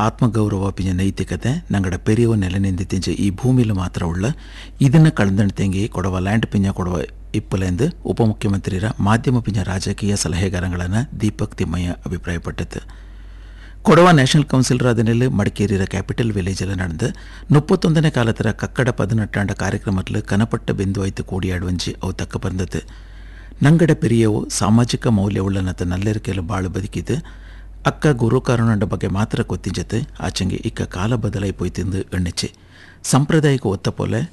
ಆತ್ಮಗೌರವ ಪಿಂಜ ನೈತಿಕತೆ ನಂಗಡ ಪೆರಿಯೋ ನೆಲೆ ನಿಂದಿತ್ತಿಂಚ ಈ ಭೂಮಿಲು ಮಾತ್ರ ಉಳ್ಳ ಇದನ್ನ ಕಳೆದಂತೆಂಗಿ ಕೊಡವ ಲ್ಯಾಂಡ್ ಪಿಂಜ ಕೊಡವ ಇಪ್ಪಲೆಂದು ಉಪಮುಖ್ಯಮಂತ್ರಿರ ಮಾಧ್ಯಮ ಪಿಂಜ ರಾಜಕೀಯ ಸಲಹೆಗಾರಗಳನ್ನು ದೀಪಕ್ ತಿಮ್ಮಯ್ಯ ಅಭಿಪ್ರಾಯಪಟ್ಟது ಕೊಡವ ನ್ಯಾಷನಲ್ ಕೌನ್ಸಿಲ್ ಅದನಲ್ಲಿ ಮಡಿಕೇರಿಯ ಕ್ಯಾಪಿಟಲ್ ವಿಲೇಜಲ್ಲಿ ನಡೆದ ಮುಪ್ಪತ್ತೊಂದನೇ ಕಾಲತರ ಕಕ್ಕಡ ಪದಿನೆಟ್ಟಾಂಡ ಕಾರ್ಯಕ್ರಮದಲ್ಲಿ ಕನಪಟ್ಟ ಬಿಂದು ಐತು ಕೂಡಿಯಾಡುವಂಜಿ ಅವು ತಕ್ಕ ಬಂದದ್ದು ನಂಗಡ ಪೆರಿಯವು ಸಾಮಾಜಿಕ ಮೌಲ್ಯವುಳ್ಳನತ ನಲ್ಲೆರಿಕೆಲು ಬಾಳು ಬದುಕಿದ್ದು ಅಕ್ಕ ಗುರು ಕಾರಣಂಡ ಬಗ್ಗೆ ಮಾತ್ರ ಗೊತ್ತಿಂಜತೆ ಆಚೆಂಗೆ ಇಕ್ಕ ಕಾಲ ಬದಲಾಯಿಪೋಯ್ತಿಂದು ಎಣ್ಣೆಚ್ಚೆ ಸಾಂಪ್ರದಾಯಿಕ ಒತ್ತ ಪೋಲೆ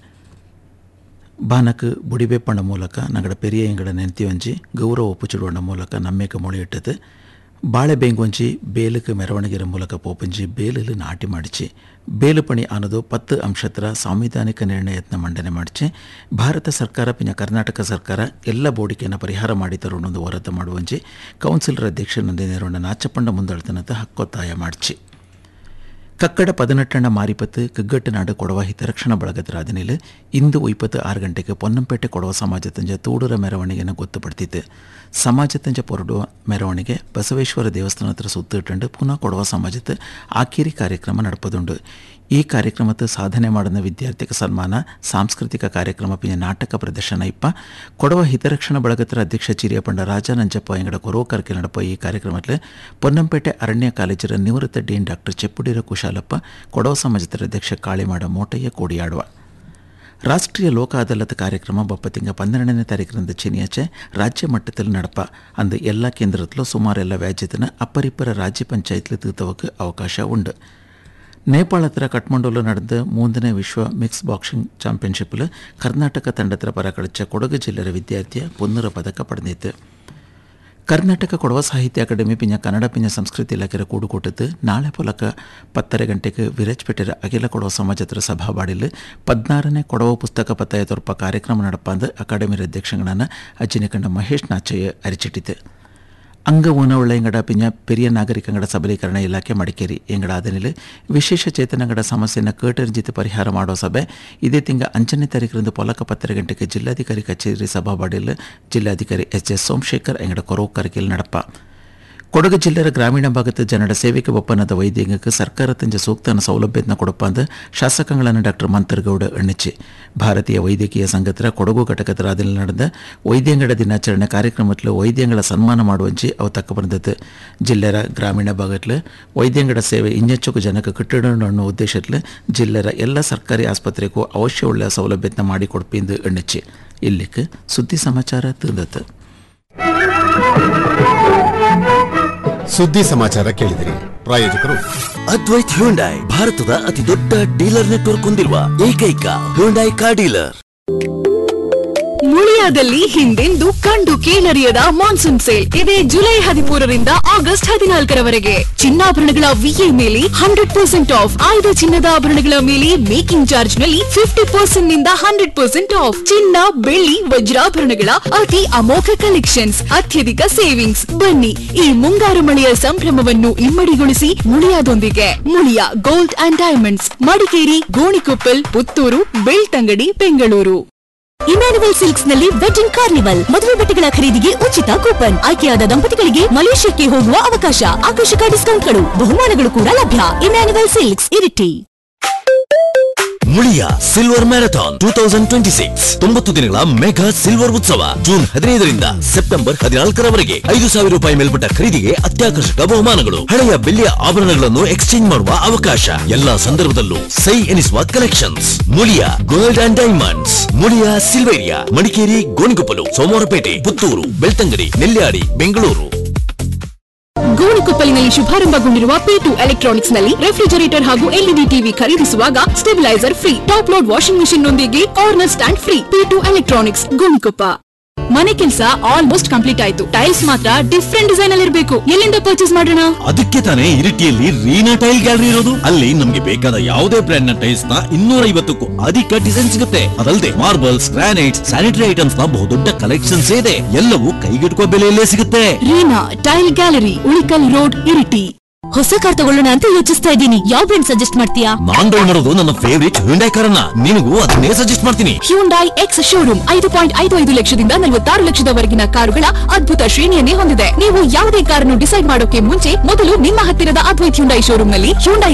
ಬಾನಕ್ ಬುಡಿಬೆಪ್ಪಣ್ಣ ಮೂಲಕ ನಗಡ ಪೆರಿಯ ಇಂಗಡ ನೆಂತಿವಂಜಿ ಗೌರವ ಒಪ್ಪುಚುಡುವಂಡ ಮೂಲಕ ನಮ್ಮೇಕ ಮೊಳೆಯಿಟ್ಟது ಬಾಳೆ ಬೇಂಗೊಂಜಿ ಬೇಲಕ್ಕೆ ಮೆರವಣಿಗೆರ ಮೂಲಕ ಪೋಪಂಜಿ ಬೇಲಲ್ಲಿ ನಾಟಿ ಮಾಡಿಚಿ ಬೇಲು ಪಣಿ ಅನ್ನೋದು ಪತ್ತು ಅಂಶತ್ರ ಸಾಂವಿಧಾನಿಕ ನಿರ್ಣಯತ್ನ ಮಂಡನೆ ಮಾಡಿಚೆ ಭಾರತ ಸರ್ಕಾರ ಪಿನ ಕರ್ನಾಟಕ ಸರ್ಕಾರ ಎಲ್ಲ ಬೋಡಿಕೆಯನ್ನು ಪರಿಹಾರ ಮಾಡಿ ತರುಣೊಂದು ವರದಿ ಮಾಡುವಂಜಿ ಕೌನ್ಸಿಲರ್ ಅಧ್ಯಕ್ಷ ನಂದಿನೇರೊಂಡ ನಾಚಪಂಡ ಮುಂದಾಳ್ತನದ ಹಕ್ಕೊತ್ತಾಯ ಮಾಡಿಚಿ ಕಕ್ಕಡ ಪದಿನೆಟ್ಟಣ್ಣ ಮಾರಿಪತ್ತು ಕಗ್ಗಟ್ಟು ನಾಡು ಕೊಡವ ಹಿತರಕ್ಷಣಾ ಬಳಗದ ರಾಧನೆಯಲ್ಲಿ ಇಂದು ಇಪ್ಪತ್ತು ಆರು ಗಂಟೆಗೆ ಪೊನ್ನಂಪೇಟೆ ಕೊಡವ ಸಮಾಜ ತಂಜ ತೂಡೂರ ಮೆರವಣಿಗೆಯನ್ನು ಗೊತ್ತುಪಡ್ತಿತ್ತು ಸಮಾಜ ತಂಜ ಹೊರಡುವ ಮೆರವಣಿಗೆ ಬಸವೇಶ್ವರ ದೇವಸ್ಥಾನ ಹತ್ರ ಸುತ್ತಿಟ್ಟಂಡು ಪುನಃ ಕೊಡವ ಸಮಾಜದ ಆಖಿರಿ ಕಾರ್ಯಕ್ರಮ ನಡೆಪದುಂಡು ಈ ಕಾರ್ಯಕ್ರಮದ ಸಾಧನೆ ಮಾಡಿದ ವಿದ್ಯಾರ್ಥಿಗೆ ಸನ್ಮಾನ ಸಾಂಸ್ಕೃತಿಕ ಕಾರ್ಯಕ್ರಮ ಪಿನ ನಾಟಕ ಪ್ರದರ್ಶನ ಇಪ್ಪ ಕೊಡವ ಹಿತರಕ್ಷಣಾ ಬಳಗತರ ಅಧ್ಯಕ್ಷ ಚಿರಿಯಪಂಡ ರಾಜ ನಂಜಪ್ಪ ಎಂಗಡ ಕೊರೋ ಕರ್ಕೆ ನಡಪ ಈ ಕಾರ್ಯಕ್ರಮದಲ್ಲಿ ಪೊನ್ನಂಪೇಟೆ ಅರಣ್ಯ ಕಾಲೇಜರ ನಿವೃತ್ತ ಡೀನ್ ಡಾಕ್ಟರ್ ಚೆಪ್ಪುಡಿರ ಕುಶಾಲಪ್ಪ ಕೊಡವ ಸಮಾಜದ ಅಧ್ಯಕ್ಷ ಕಾಳಿಮಾಡ ಮೋಟಯ್ಯ ಕೋಡಿಯಾಡುವ ರಾಷ್ಟ್ರೀಯ ಲೋಕ ಅದಾಲತ್ ಕಾರ್ಯಕ್ರಮ ಬಪ್ಪ ತಿಂಗ ಪನ್ನೆರಡನೇ ತಾರೀಕಿನಿಂದ ಚೆನಿಯಾಚೆ ರಾಜ್ಯ ಮಟ್ಟದಲ್ಲಿ ನಡಪ ಅಂದು ಎಲ್ಲ ಕೇಂದ್ರದಲ್ಲೂ ಸುಮಾರು ಎಲ್ಲ ವ್ಯಾಜ್ಯತನ ಅಪ್ಪರಿಪ್ಪರ ರಾಜ್ಯ ಪಂಚಾಯತ್ಲಿ ತೀರ್ತವಕ್ಕೆ ಅವಕಾಶ ಉಂಡು ನೇಪಾಳ ಹತ್ರ ಕಠ್ಮಂಡುಲು ನಡೆದ ಮೂರನೇ ವಿಶ್ವ ಮಿಕ್ಸ್ ಬಾಕ್ಸಿಂಗ್ ಚಾಂಪಿಯನ್ಶಿಪ್ಲು ಕರ್ನಾಟಕ ತಂಡದ ಪರ ಕಳಚ ಕೊಡಗು ಜಿಲ್ಲೆಯ ವಿದ್ಯಾರ್ಥಿಯ ಪುನ್ನರ ಪದಕ ಪಡೆದಿತ್ತು ಕರ್ನಾಟಕ ಕೊಡವ ಸಾಹಿತ್ಯ ಅಕಾಡೆಮಿ ಪಿಂಜ ಕನ್ನಡ ಪಿಂಜ ಸಂಸ್ಕೃತಿ ಇಲಾಖೆಯ ಕೂಡುಕೂಟದ್ದು ನಾಳೆ ಪೊಲಕ ಪತ್ತರ ಗಂಟೆಗೆ ವಿರಾಜ್ಪೇಟೆರ ಅಖಿಲ ಕೊಡವ ಸಮಾಜದ ಸಭಾಬಾಡಿಲು ಪದ್ನಾರನೇ ಕೊಡವ ಪುಸ್ತಕ ಪತ್ತಾಯ ತೋರ್ಪ ಕಾರ್ಯಕ್ರಮ ನಡಪಾಂದ ಅಕಾಡೆಮಿ ಅಧ್ಯಕ್ಷಗಳನ್ನ ಅಜ್ಜಿನಿಕಂಡ ಮಹೇಶ್ ನಾಚಯ್ಯ ಅರಿಚಿಟ್ಟಿತು ಅಂಗ ಊನವುಳ್ಳ ಎಂಗಡ ಪಿಂಜ ಪೆರಿಯ ನಾಗರಿಕಂಗಡ ಸಬಲೀಕರಣ ಇಲಾಖೆ ಮಡಿಕೇರಿ ಎಂಗಡ ಆದನಿಲು ವಿಶೇಷ ಚೇತನಗಡ ಸಮಸ್ಯೆಯನ್ನು ಕೇಟರ್ಜಿತ ಪರಿಹಾರ ಮಾಡೋ ಸಭೆ ಇದೇ ತಿಂಗ ಅಂಚನೇ ತಾರೀಕರಂದು ಪೊಲಕ ಪತ್ತರ ಗಂಟೆಗೆ ಜಿಲ್ಲಾಧಿಕಾರಿ ಕಚೇರಿ ಸಭಾಬಾಡಿಲ್ ಜಿಲ್ಲಾಧಿಕಾರಿ ಎಚ್ ಎಸ್ ಸೋಮಶೇಖರ್ ಎಂಗಡ ಕೊರೋ ಕರಿಕೆಲ್ ನಡಪ ಕೊಡಗು ಜಿಲ್ಲೆಯ ಗ್ರಾಮೀಣ ಭಾಗದ ಜನರ ಸೇವೆಗೆ ಒಪ್ಪನದ ವೈದ್ಯಂಗಕ್ಕೆ ಸರ್ಕಾರ ತಂಜ ಸೂಕ್ತನ ಸೌಲಭ್ಯನ ಕೊಡಪ್ಪಂದ ಶಾಸಕಗಳನ್ನು ಡಾಕ್ಟರ್ ಮಂತರ್ಗೌಡ ಎಣ್ಣೆಚ್ಚೆ ಭಾರತೀಯ ವೈದ್ಯಕೀಯ ಸಂಘತರ ಕೊಡಗು ಘಟಕದ ರಾದಲ್ಲಿ ನಡೆದ ವೈದ್ಯಂಗಡ ದಿನಾಚರಣೆ ಕಾರ್ಯಕ್ರಮದಲ್ಲಿ ವೈದ್ಯಂಗಳ ಸನ್ಮಾನ ಮಾಡುವಂಚೆ ಅವು ತಕ್ಕ ಬಂದದ್ದು ಜಿಲ್ಲೆಯ ಗ್ರಾಮೀಣ ಭಾಗದಲ್ಲಿ ವೈದ್ಯಂಗಡ ಸೇವೆ ಇನ್ನೆಚ್ಚುಕು ಜನಕ್ಕೆ ಕಟ್ಟಡ ಅನ್ನೋ ಉದ್ದೇಶದಲ್ಲಿ ಜಿಲ್ಲೆಯ ಎಲ್ಲ ಸರ್ಕಾರಿ ಆಸ್ಪತ್ರೆಗೂ ಅವಶ್ಯವುಳ್ಳ ಸೌಲಭ್ಯನ ಮಾಡಿಕೊಡ್ಪಿಂದು ಎಣ್ಣೆಚ್ಚೆ ಇಲ್ಲಿಕ್ಕೆ ಸುದ್ದಿ ಸಮಾಚಾರ ತಂದತ್ತು ಸುದ್ದಿ ಸಮಾಚಾರ ಕೇಳಿದಿರಿ ಪ್ರಾಯೋಜಕರು ಅದ್ವೈತ್ ಹ್ಯುಂಡೈ ಭಾರತದ ಅತಿ ದೊಡ್ಡ ಡೀಲರ್ ನೆಟ್ವರ್ಕ್ ಹೊಂದಿರುವ ಏಕೈಕ ಹ್ಯುಂಡೈ ಕಾರ್ ಡೀಲರ್ ಮುಳಿಯಾದಲ್ಲಿ ಹಿಂದೆಂದು ಕಂಡು ಕೇಳರಿಯದ ಮಾನ್ಸೂನ್ ಸೇಲ್ ಇದೆ ಜುಲೈ ಹದಿಮೂರರಿಂದ ಆಗಸ್ಟ್ ಹದಿನಾಲ್ಕರವರೆಗೆ ಚಿನ್ನಾಭರಣಗಳ ವಿಎ ಮೇಲೆ ಹಂಡ್ರೆಡ್ ಪರ್ಸೆಂಟ್ ಆಫ್ ಆಯ್ದ ಚಿನ್ನದ ಆಭರಣಗಳ ಮೇಲೆ ಮೇಕಿಂಗ್ ಚಾರ್ಜ್ ನಲ್ಲಿ ಫಿಫ್ಟಿ ಪರ್ಸೆಂಟ್ ನಿಂದ ಹಂಡ್ರೆಡ್ ಪರ್ಸೆಂಟ್ ಆಫ್ ಚಿನ್ನ ಬೆಳ್ಳಿ ವಜ್ರಾಭರಣಗಳ ಅತಿ ಅಮೋಘ ಕಲೆಕ್ಷನ್ಸ್ ಅತ್ಯಧಿಕ ಸೇವಿಂಗ್ಸ್ ಬನ್ನಿ ಈ ಮುಂಗಾರು ಮಳೆಯ ಸಂಭ್ರಮವನ್ನು ಇಮ್ಮಡಿಗೊಳಿಸಿ ಮುಳಿಯಾದೊಂದಿಗೆ Muliya gold and diamonds Madikeri Gonikoppal Puttur Belthangady Bengaluru Emmanuel silks ನಲ್ಲಿ ವೆಡ್ಡಿಂಗ್ ಕಾರ್ನಿವಲ್ ಮದುವೆ ಬಟ್ಟೆಗಳ ಖರೀದಿಗೆ ಉಚಿತ ಕೂಪನ್ ಆಯ್ಕೆಯಾದ ದಂಪತಿಗಳಿಗೆ ಮಲೇಷ್ಯಾಕ್ಕೆ ಹೋಗುವ ಅವಕಾಶ ಆಕರ್ಷಕ ಡಿಸ್ಕೌಂಟ್ಗಳು ಬಹುಮಾನಗಳು ಕೂಡ ಲಭ್ಯ Emmanuel silks Iritty Muliya silver marathon two thousand twenty six ತೊಂಬತ್ತು ದಿನಗಳ ಮೆಗಾ ಸಿಲ್ವರ್ ಉತ್ಸವ ಜೂನ್ ಹದಿನೈದರಿಂದ ಸೆಪ್ಟೆಂಬರ್ ಹದಿನಾಲ್ಕರವರೆಗೆ ಐದು ಸಾವಿರ ರೂಪಾಯಿ ಮೇಲ್ಪಟ್ಟ ಖರೀದಿಗೆ ಅತ್ಯಾಕರ್ಷಕ ಬಹುಮಾನಗಳು ಹಳೆಯ ಬೆಳ್ಳಿಯ ಆಭರಣಗಳನ್ನು ಎಕ್ಸ್ಚೇಂಜ್ ಮಾಡುವ ಅವಕಾಶ ಎಲ್ಲಾ ಸಂದರ್ಭದಲ್ಲೂ ಸೈ ಎನಿಸುವ collections Muliya gold and diamonds Muliya Silveria Madikeri Gonikoppal Somwarpet Puttur Belthangady Nelyadi Bengaluru ಗೋಣಿಕೊಪ್ಪಲಿನಲ್ಲಿ ಶುಭಾರಂಭಗೊಂಡಿರುವ ಪಿ ಟು ಎಲೆಕ್ಟ್ರಾನಿಕ್ಸ್ ನಲ್ಲಿ ರೆಫ್ರಿಜರೇಟರ್ ಹಾಗೂ ಎಲ್ಇಡಿ ಟಿವಿ ಖರೀದಿಸುವಾಗ stabiliser free top load washing machine ನೊಂದಿಗೆ corner stand free P two electronics Gonikoppa ಮನೆ ಕೆಲಸ ಆಲ್ಮೋಸ್ಟ್ ಕಂಪ್ಲೀಟ್ ಆಯ್ತು ಟೈಲ್ಸ್ ಮಾತ್ರ ಡಿಫ್ರೆಂಟ್ ಡಿಸೈನ್ ಅಲ್ಲಿ ಇರಬೇಕು ಎಲ್ಲಿಂದ ಪರ್ಚೇಸ್ ಮಾಡೋಣ ಅದಕ್ಕೆ ತಾನೇ ಇರಿಟಿಯಲ್ಲಿ ರೀನಾ ಟೈಲ್ ಗ್ಯಾಲರಿ ಇರೋದು ಅಲ್ಲಿ ನಮ್ಗೆ ಬೇಕಾದ ಯಾವುದೇ ಬ್ರ್ಯಾಂಡ್ ನ ಟೈಲ್ಸ್ ನ ಇನ್ನೂರ ಐವತ್ತಕ್ಕೂ ಅಧಿಕ ಡಿಸೈನ್ ಸಿಗುತ್ತೆ ಅದಲ್ಲದೆ ಮಾರ್ಬಲ್ಸ್ ಗ್ರಾನೈಟ್ಸ್ ಸ್ಯಾನಿಟರಿ ಐಟಮ್ಸ್ ನ ಬಹುದೊಡ್ಡ ಕಲೆಕ್ಷನ್ಸ್ ಇದೆ ಎಲ್ಲವೂ ಕೈಗೆಟುಕುವ ಬೆಲೆಯಲ್ಲೇ ಸಿಗುತ್ತೆ Reena tile gallery Ulikkal road Iritty ಹೊಸ ಕಾರ್ ತಗೊಳ್ಳೋಣ ಅಂತ ಯೋಚಿಸ್ತಾ ಇದ್ದೀನಿ ಯಾವ ಬ್ರ್ಯಾಂಡ್ ಸಜೆಸ್ಟ್ ಮಾಡ್ತೀಯಾ ನಾನ್ ಡೌನ್ ಮಾಡೋದು ನನ್ನ ಫೇವರಿಟ್ ಹ್ಯುಂಡೈ ಕಾರನ್ನ ನಿನಗೂ ಅದನ್ನೇ ಸಜೆಸ್ಟ್ ಮಾಡ್ತೀನಿ ಹ್ಯೂಂಡೈ ಎಕ್ಸ್ ಶೋರೂಮ್ ಐದು ಪಾಯಿಂಟ್ ಐದು ಐದು ಲಕ್ಷದಿಂದ ನಲವತ್ತಾರು ಲಕ್ಷದವರೆಗಿನ ಕಾರುಗಳ ಅದ್ಭುತ ಶ್ರೇಣಿಯನ್ನೇ ಹೊಂದಿದೆ ನೀವು ಯಾವುದೇ ಕಾರನ್ನು ಡಿಸೈಡ್ ಮಾಡೋಕೆ ಮುಂಚೆ ಮೊದಲು ನಿಮ್ಮ ಹತ್ತಿರದ ಅದ್ವೈತ್ ಹ್ಯುಂಡೈ ಶೋರೂಮ್ನಲ್ಲಿ ಹ್ಯುಂಡೈ